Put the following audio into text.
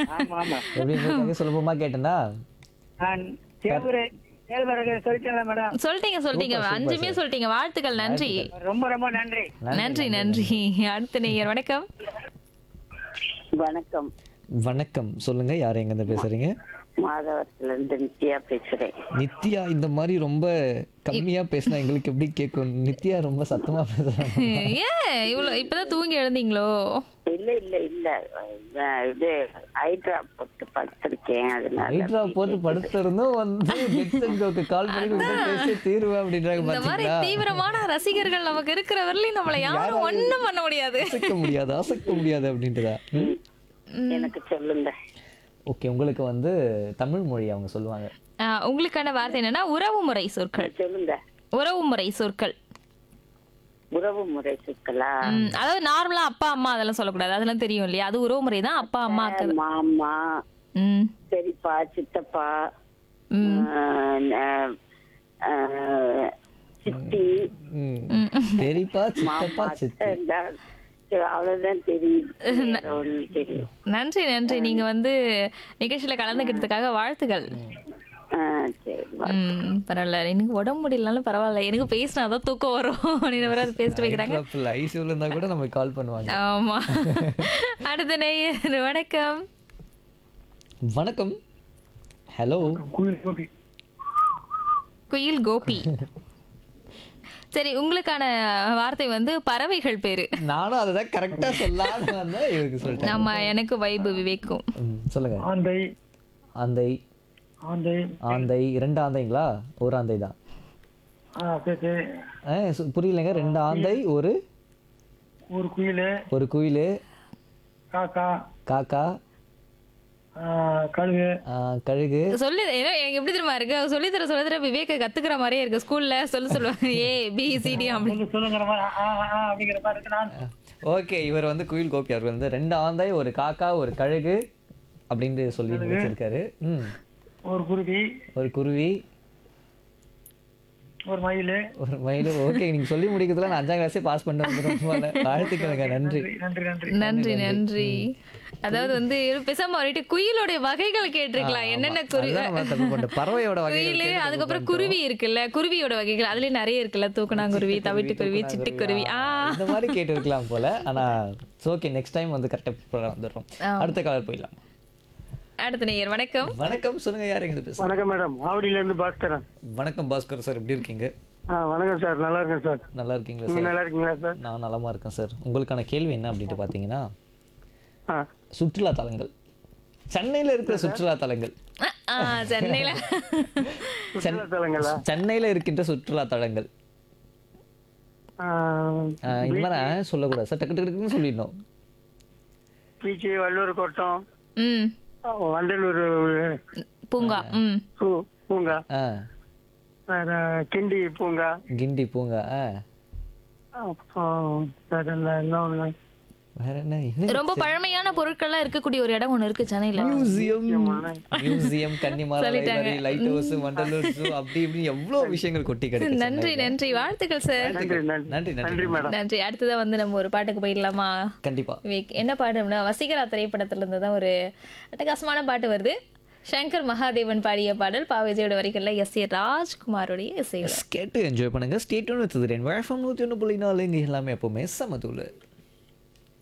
ஆமா ஆமா எப்படி உங்களுக்கு சுலபமா கேட்டேனா நான் கேவுரை கேழ்வரகு சொல்லிட்டேன் மேடம் சொல்லிட்டீங்க சொல்லிட்டீங்க அஞ்சுமே சொல்லிட்டீங்க வாழ்த்துக்கள் நன்றி ரொம்ப ரொம்ப நன்றி நன்றி நன்றி அடுத்த நேயர் வணக்கம் வணக்கம் வணக்கம் சொல்லுங்க யார் எங்க இருந்து பேசுறீங்க மாதவரத்துல இருந்து நித்யா பேசுறேன் நித்யா இந்த மாதிரி ரொம்ப கம்மியா பேசினா எங்களுக்கு எப்படி கேட்கும் நித்யா ரொம்ப சத்தமா பேசுறாங்க ஏன் இவ்வளவு இப்பதான் தூங்கி எழுந்தீங்களோ இல்ல இல்ல இல்ல அஹ் இது ஹைட்ரா போட்டு படுத்திருக்கேன் அதனால ஹைட்ரா போட்டு படுத்திருந்தும் வந்து கெட்ஸன்கோக்கு கால் பண்ணி உங்க பேசி தீருவேன் அப்படின்றாங்க இந்த மாதிரி பாத்தீங்களா தீவிரமான ரசிகர்கள் நமக்கு இருக்கிற வரலையும் நம்மள யாரும் ஒண்ணும் பண்ண முடியாது அசைக்க முடியாது அசைக்க முடியாது அப்படின்றதா எனக்கு சொல்லுங்க ஓகே உங்களுக்கு வந்து தமிழ் மொழி அவங்க சொல்லுவாங்க ஆஹ், உங்களுக்கான வார்த்தை என்னன்னா உறவு முறை சொற்கள் சொல்லுங்க உறவு முறை சொற்கள் உறவு முறை சொற்களா ம், அதாவது நார்மலா அப்பா அம்மா அதெல்லாம் சொல்லக்கூடாது அதெல்லாம் தெரியும் இல்லையா அது உறவு முறை தான் அப்பா அம்மா அக்கா மாமா ம் பெரியப்பா சித்தப்பா ம் அஹ் அஹ் அஹ் சித்தி ம். பெரியப்பா சித்தப்பா சித்தி எல்லாம் சரி, அவ்வளவுதான் தெரியும் வேற ஒண்ணும் தெரியும் நன்றி நன்றி நீங்க வந்து நிகழ்ச்சியில கலந்துக்கிறதுக்காக வாழ்த்துக்கள் ஆஹ் சரி ம் பரவாயில்ல எனக்கு உடம்பு முடியலனாலும் பரவாயில்ல எனக்கு பேசினாதான் தூக்கம் வரும் அப்படின்னு வேற அது பேசிட்டு வைக்கிறாங்க ஐசியூல இருந்தா கூட நமக்கு கால் பண்ணுவாங்க ஆமா அடுத்த நேயர் வணக்கம் வணக்கம் ஹலோ குயில் கோபி சரி உங்களுக்கான வார்த்தை வந்து பறவைகள் பேரு நானும் அதை தான் கரெக்டா சொல்லலாம்னு வந்தேன் இவருக்கு சொல்லிட்டேன் நம்ம எனக்கு வைபு விவேக்கும் ம், சொல்லுங்க ஆந்தை ஆந்தை ஆந்தை ஆந்தை ரெண்டு ஆந்தைங்களா ஒரு ஆந்தை தான் ஆ சரி சரி ஆ, சு- புரியலைங்க ரெண்டு ஆந்தை ஒரு ஒரு குயில் ஒரு குயில் காக்கா காக்கா ஆ, கழுகு ஆ, கழுகு சொல்லி ஏன்னா எனக்கு எப்படி தெரியுமா இருக்கு சொல்லி தர சொல்லி தர விவேக கத்துக்கிற மாதிரியே இருக்கு ஸ்கூல்ல சொல்ல சொல்லுவாங்க ஏ பி சிடி அப்படி சொல்லு சொல்லுங்கிற மாதிரி ஆ, ஆ, ஆ அப்படிங்கிற மாதிரி இருக்கு நான் ஓகே இவர் வந்து குயில் கோபி அவர் வந்து ரெண்டு ஆந்தை ஒரு காக்கா ஒரு கழுகு அப்படின்னு சொல்லி வச்சிருக்காரு ம் ஒரு குருவி ஒரு குருவி ஒரு மயில் ஒரு மயில் ஓகே நீங்க சொல்லி முடிக்கிறதுல நான் அஞ்சாம் கிளாஸே பாஸ் பண்ணிட்டு வந்துடும் போல வாழ்த்துக்களுங்க நன்றி நன்றி நன்றி நன்றி நன்றி அதாவது வந்து பேசாம அவர்கிட்ட குயிலோட வகைகள் கேட்டிருக்கலாம் என்னென்ன குருவி அதுதான் நம்ம தப்பு பண்ணிட்டோம். பறவையோட வகைகள் குயில் கேட்டு அதுக்கப்புறம் குருவி இருக்குல்ல குருவியோட வகைகள் அதுலயே நிறைய இருக்குல்ல தூக்கணாங்குருவி தவிட்டுக்குருவி சிட்டுக்குருவி ஆ இந்த மாதிரி கேட்டு இருக்கலாம் போல ஆனா ஓகே நெக்ஸ்ட் டைம் வந்து கரெக்டாக வந்துடுறோம் அடுத்த காலர் போயிடலாம் அடுத்த நேயர் வணக்கம் வணக்கம் சொல்லுங்க யார் எங்க பேசுறீங்க வணக்கம் மேடம் ஆவடியில இருந்து பாஸ்கரன் வணக்கம் பாஸ்கர் சார் எப்படி இருக்கீங்க ஆ வணக்கம் சார் நல்லா இருக்கேன் சார் நல்லா இருக்கீங்களா நீங்க சார் நல்லா இருக்கீங்களா சார் நான் நலமா இருக்கேன் சார் உங்களுக்கான கேள்வி என்ன அப்படின்ட்டு பார்த்தீங்கன்னா ஆ சுற்றுலா தலங்கள் சென்னையில இருக்கிற சுற்றுலா தலங்கள் ஆ, ஆ, சென்னையில சுற்றுலா தலங்களா சென்னையில இருக்கின்ற சுற்றுலா தலங்கள் ஆ, ஆஹ் இந்த மாதிரி ஆ சொல்லக்கூடாது சார் டக்கு டக்கு டக்குன்னு சொல்லிடணும் பீச்சு வள்ளூர் கோட்டம் ம் ஆ, வண்டலூர் பூங்கா ம் பூ- பூங்கா ஆ வேற கிண்டி பூங்கா கிண்டி பூங்கா ஆ அப்புறம் வேற என்ன இன்னொன்னு வேற என்ன என்ன ரொம்ப பழமையான பொருட்கள்லாம் இருக்கக்கூடிய ஒரு இடம் ஒண்ணு இருக்கு சென்னையில museum museum Connemara library lighthouse Vandalur zoo அப்படி இப்படி எவ்வளவு விஷயங்கள் கொட்டி கிடக்கு நன்றி நன்றி வாழ்த்துக்கள் சார் நன்றி நன்றி நன்றி நன்றி நன்றி மேடம் நன்றி அடுத்ததா வந்து நம்ம ஒரு பாட்டுக்கு போயிடலாமா கண்டிப்பா விவேக் என்ன பாட்டுனா வசீகரா திரைப்படத்துல இருந்து தான் ஒரு அட்டகாசமான பாட்டு வருது சங்கர் மகாதேவன் பாடிய பாடல் பாவேஜியோட வரிகள்ல எஸ் ஏ ராஜ்குமாரோடைய இசையோட கேட்டு என்ஜாய் பண்ணுங்க ஸ்டேட் ஒன்று வச்சுக்கிறேன் வேஃபம் நூற்றி ஒன்று புள்ளி நாலு இங்கே எல்லாமே எப்பவுமே சமதூள்